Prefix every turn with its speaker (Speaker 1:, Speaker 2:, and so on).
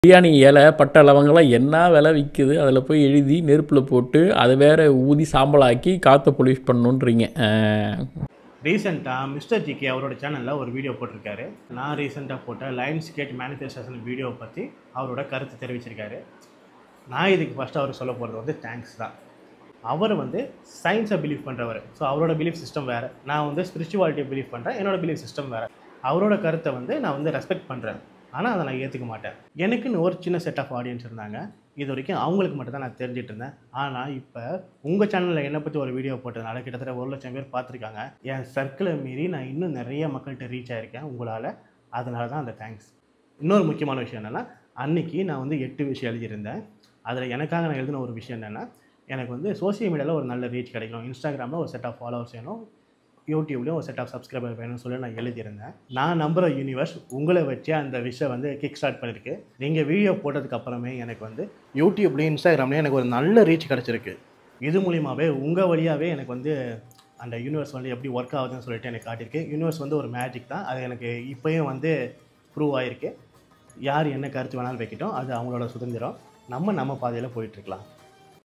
Speaker 1: பிரியாணி இலை பட்டை லவங்கெல்லாம் என்ன விலை விற்குது அதில் போய் எழுதி நெருப்பில் போட்டு அதை வேற ஊதி சாம்பலாக்கி காற்றை பொல்யூட் பண்ணணுன்றீங்க
Speaker 2: ரீசெண்டாக மிஸ்டர் ஜிகே அவரோட சேனலில் ஒரு வீடியோ போட்டிருக்காரு நான் ரீசெண்டாக போட்ட லைன் ஸ்கேட் மேனிஃபெஸ்டேஷன் வீடியோவை பற்றி அவரோட கருத்து தெரிவிச்சிருக்காரு நான் இதுக்கு ஃபஸ்ட்டு அவர் சொல்ல போகிறது வந்து தேங்க்ஸ் தான் அவர் வந்து சயின்ஸை பிலீவ் பண்ணுறவர் ஸோ அவரோட பிலீஃப் சிஸ்டம் வேறு நான் வந்து ஸ்பிரிச்சுவாலிட்டியை பிலீவ் பண்ணுறேன் என்னோட பிலீஃப் சிஸ்டம் வேறு அவரோட கருத்தை வந்து நான் வந்து ரெஸ்பெக்ட் பண்ணுறேன் ஆனால் அதை நான் ஏற்றுக்க மாட்டேன் எனக்குன்னு ஒரு சின்ன செட் ஆஃப் ஆடியன்ஸ் இருந்தாங்க இது வரைக்கும் அவங்களுக்கு மட்டும் தான் நான் தெரிஞ்சிட்டு இருந்தேன் ஆனால் இப்போ உங்கள் சேனலில் என்னை பற்றி ஒரு வீடியோ போட்டதுனால கிட்டத்தட்ட ஒரு லட்சம் பேர் பார்த்துருக்காங்க என் சர்க்கிளை மீறி நான் இன்னும் நிறைய மக்கள்கிட்ட ரீச் ஆயிருக்கேன் உங்களால் அதனால தான் அந்த தேங்க்ஸ் இன்னொரு முக்கியமான விஷயம் என்னென்னா அன்னைக்கு நான் வந்து எட்டு விஷயம் எழுதியிருந்தேன் அதில் எனக்காக நான் எழுதின ஒரு விஷயம் என்னென்னா எனக்கு வந்து சோஷியல் மீடியாவில் ஒரு நல்ல ரீச் கிடைக்கணும் இன்ஸ்டாகிராமில் ஒரு செட் ஆஃப் ஃபாலோவர்ஸ் வேணும் யூடியூப்லேயும் ஒரு செட் ஆஃப் சப்ஸ்கிரைபர் வேணும்னு சொல்லி நான் எழுதியிருந்தேன் நான் நம்புகிற யூனிவர்ஸ் உங்களை வச்சு அந்த விஷயம் வந்து கிக் ஸ்டார்ட் பண்ணியிருக்கு நீங்கள் வீடியோ போட்டதுக்கு அப்புறமே எனக்கு வந்து யூடியூப்லேயும் இன்ஸ்டாகிராம்லேயும் எனக்கு ஒரு நல்ல ரீச் கிடச்சிருக்கு இது மூலியமாகவே உங்கள் வழியாகவே எனக்கு வந்து அந்த யூனிவர்ஸ் வந்து எப்படி ஒர்க் ஆகுதுன்னு சொல்லிட்டு எனக்கு காட்டியிருக்கு யூனிவர்ஸ் வந்து ஒரு மேஜிக் தான் அது எனக்கு இப்போயும் வந்து ப்ரூவ் ஆகிருக்கு யார் என்ன கருத்து வேணாலும் வைக்கட்டும் அது அவங்களோட சுதந்திரம் நம்ம நம்ம பாதையில் போயிட்டுருக்கலாம்